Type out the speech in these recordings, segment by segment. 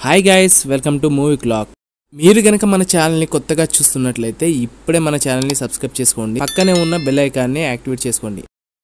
hi guys welcome to movie clock మీరు గనక మన ఛానల్ని కొత్తగా చూస్తున్నట్లయితే ఇప్పుడే మన ఛానల్ని సబ్స్క్రైబ్ చేసుకోండి పక్కనే ఉన్న బెల్ ఐకాన్ని యాక్టివేట్ చేసుకోండి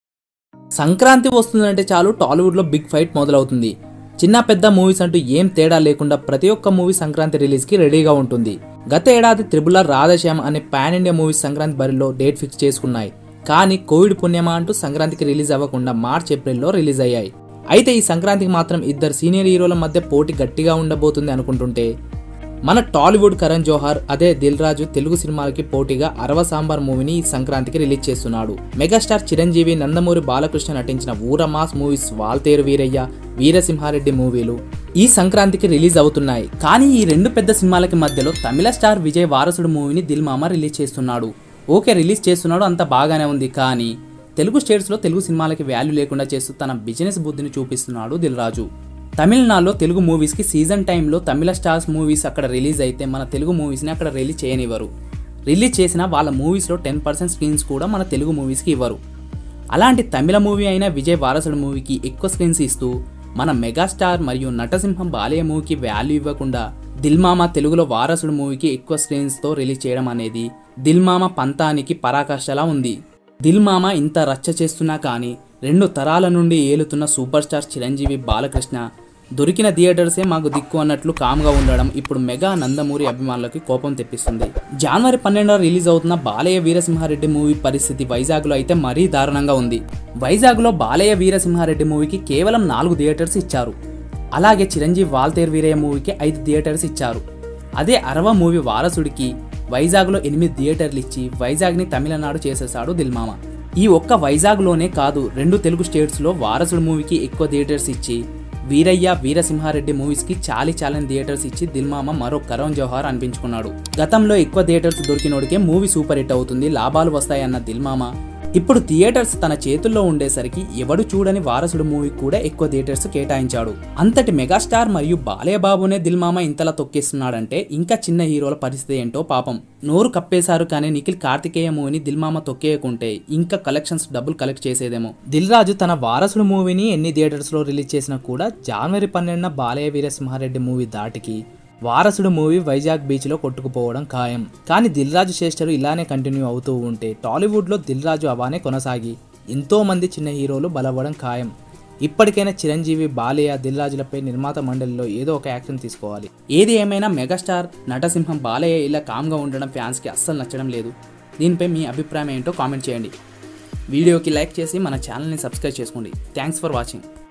సంక్రాంతి వస్తుందంటే చాలు టాలీవుడ్లో బిగ్ ఫైట్ మొదలవుతుంది చిన్న పెద్ద మూవీస్ అంటూ ఏం తేడా లేకుండా ప్రతి ఒక్క మూవీ సంక్రాంతి రిలీజ్కి రెడీగా ఉంటుంది గత ఏడాది త్రిబుల్ ఆర్ రాధశ్యామ్ అనే పాన్ ఇండియా మూవీస్ సంక్రాంతి బరిలో డేట్ ఫిక్స్ చేసుకున్నాయి కానీ కోవిడ్ పుణ్యమా అంటూ సంక్రాంతికి రిలీజ్ అవ్వకుండా మార్చ్ ఏప్రిల్లో రిలీజ్ అయ్యాయి అయితే ఈ సంక్రాంతికి మాత్రం ఇద్దరు సీనియర్ హీరోల మధ్య పోటీ గట్టిగా ఉండబోతుంది అనుకుంటుంటే మన టాలీవుడ్ కరణ్ జోహార్ అదే దిల్ రాజు తెలుగు సినిమాలకి పోటీగా అరవ సాంబార్ మూవీని ఈ సంక్రాంతికి రిలీజ్ చేస్తున్నాడు మెగాస్టార్ చిరంజీవి నందమూరి బాలకృష్ణ నటించిన ఊర మాస్ మూవీస్ వాల్తేరు వీరయ్య వీరసింహారెడ్డి మూవీలు ఈ సంక్రాంతికి రిలీజ్ అవుతున్నాయి కానీ ఈ రెండు పెద్ద సినిమాలకి మధ్యలో తమిళ స్టార్ విజయ్ వారసుడు మూవీని దిల్ మామ రిలీజ్ చేస్తున్నాడు ఓకే రిలీజ్ చేస్తున్నాడు అంత బాగానే ఉంది కానీ తెలుగు స్టేట్స్లో తెలుగు సినిమాలకి వాల్యూ లేకుండా చేస్తూ తన బిజినెస్ బుద్ధిని చూపిస్తున్నాడు దిల్ రాజు తమిళనాడులో తెలుగు మూవీస్కి సీజన్ టైంలో తమిళ స్టార్స్ మూవీస్ అక్కడ రిలీజ్ అయితే మన తెలుగు మూవీస్ని అక్కడ రిలీజ్ చేయనివ్వరు రిలీజ్ చేసిన వాళ్ళ మూవీస్లో టెన్ పర్సెంట్ స్క్రీన్స్ కూడా మన తెలుగు మూవీస్కి ఇవ్వరు అలాంటి తమిళ మూవీ అయిన విజయ్ వారసుడు మూవీకి ఎక్కువ స్క్రీన్స్ ఇస్తూ మన మెగాస్టార్ మరియు నటసింహం బాలయ్య మూవీకి వాల్యూ ఇవ్వకుండా దిల్మామ తెలుగులో వారసుడు మూవీకి ఎక్కువ స్క్రీన్స్తో రిలీజ్ చేయడం అనేది దిల్మామ పంతానికి పరాకాష్ఠలా ఉంది దిల్మామ ఇంత రచ్చ చేస్తున్నా కానీ రెండు తరాల నుండి ఏలుతున్న సూపర్ స్టార్ చిరంజీవి బాలకృష్ణ దొరికిన థియేటర్సే మాకు దిక్కు అన్నట్లు కామ్గా ఉండడం ఇప్పుడు మెగా నందమూరి అభిమానులకి కోపం తెప్పిస్తుంది జనవరి పన్నెండవ రిలీజ్ అవుతున్న బాలయ్య వీరసింహారెడ్డి మూవీ పరిస్థితి వైజాగ్లో అయితే మరీ దారుణంగా ఉంది వైజాగ్లో బాలయ్య వీరసింహారెడ్డి మూవీకి కేవలం నాలుగు థియేటర్స్ ఇచ్చారు అలాగే చిరంజీవి వాల్తేర్ వీరయ్య మూవీకి ఐదు థియేటర్స్ ఇచ్చారు అదే అరవ మూవీ వారసుడికి వైజాగ్లో ఎనిమిది థియేటర్లు ఇచ్చి వైజాగ్ని తమిళనాడు చేసేశాడు దిల్మామ ఈ ఒక్క వైజాగ్లోనే కాదు రెండు తెలుగు స్టేట్స్లో వారసుడు మూవీకి ఎక్కువ థియేటర్స్ ఇచ్చి వీరయ్య వీరసింహారెడ్డి మూవీస్కి చాలీ చాలని థియేటర్స్ ఇచ్చి దిల్మామ మరో కరణ్ జోహార్ అనిపించుకున్నాడు గతంలో ఎక్కువ థియేటర్స్ దొరికినోడికే మూవీ సూపర్ హిట్ అవుతుంది లాభాలు వస్తాయన్న దిల్మామ ఇప్పుడు థియేటర్స్ తన చేతుల్లో ఉండేసరికి ఎవడు చూడని వారసుడు మూవీ కూడా ఎక్కువ థియేటర్స్ కేటాయించాడు అంతటి మెగాస్టార్ మరియు బాలయ్య బాబునే దిల్మామ ఇంతలా తొక్కేస్తున్నాడంటే ఇంకా చిన్న హీరోల పరిస్థితి ఏంటో పాపం నోరు కప్పేశారు కానీ నిఖిల్ కార్తికేయ మూవీని దిల్మామ తొక్కేయకుంటే ఇంకా కలెక్షన్స్ డబ్బులు కలెక్ట్ చేసేదేమో దిల్ రాజు తన వారసుడు మూవీని ఎన్ని థియేటర్స్ లో రిలీజ్ చేసినా కూడా జనవరి పన్నెండున బాలయ్య వీరసింహారెడ్డి మూవీ దాటికి వారసుడు మూవీ వైజాగ్ బీచ్లో కొట్టుకుపోవడం ఖాయం కానీ దిల్ రాజు చేష్టలు ఇలానే కంటిన్యూ అవుతూ ఉంటే టాలీవుడ్లో దిల్ రాజు అవానే కొనసాగి ఎంతో మంది చిన్న హీరోలు బలవ్వడం ఖాయం ఇప్పటికైనా చిరంజీవి బాలయ్య దిల్ రాజులపై నిర్మాత మండలిలో ఏదో ఒక యాక్షన్ తీసుకోవాలి ఏది ఏమైనా మెగాస్టార్ నటసింహం బాలయ్య ఇలా కామ్గా ఉండడం ఫ్యాన్స్కి అస్సలు నచ్చడం లేదు దీనిపై మీ అభిప్రాయం ఏంటో కామెంట్ చేయండి వీడియోకి లైక్ చేసి మన ఛానల్ని సబ్స్క్రైబ్ చేసుకోండి థ్యాంక్స్ ఫర్ వాచింగ్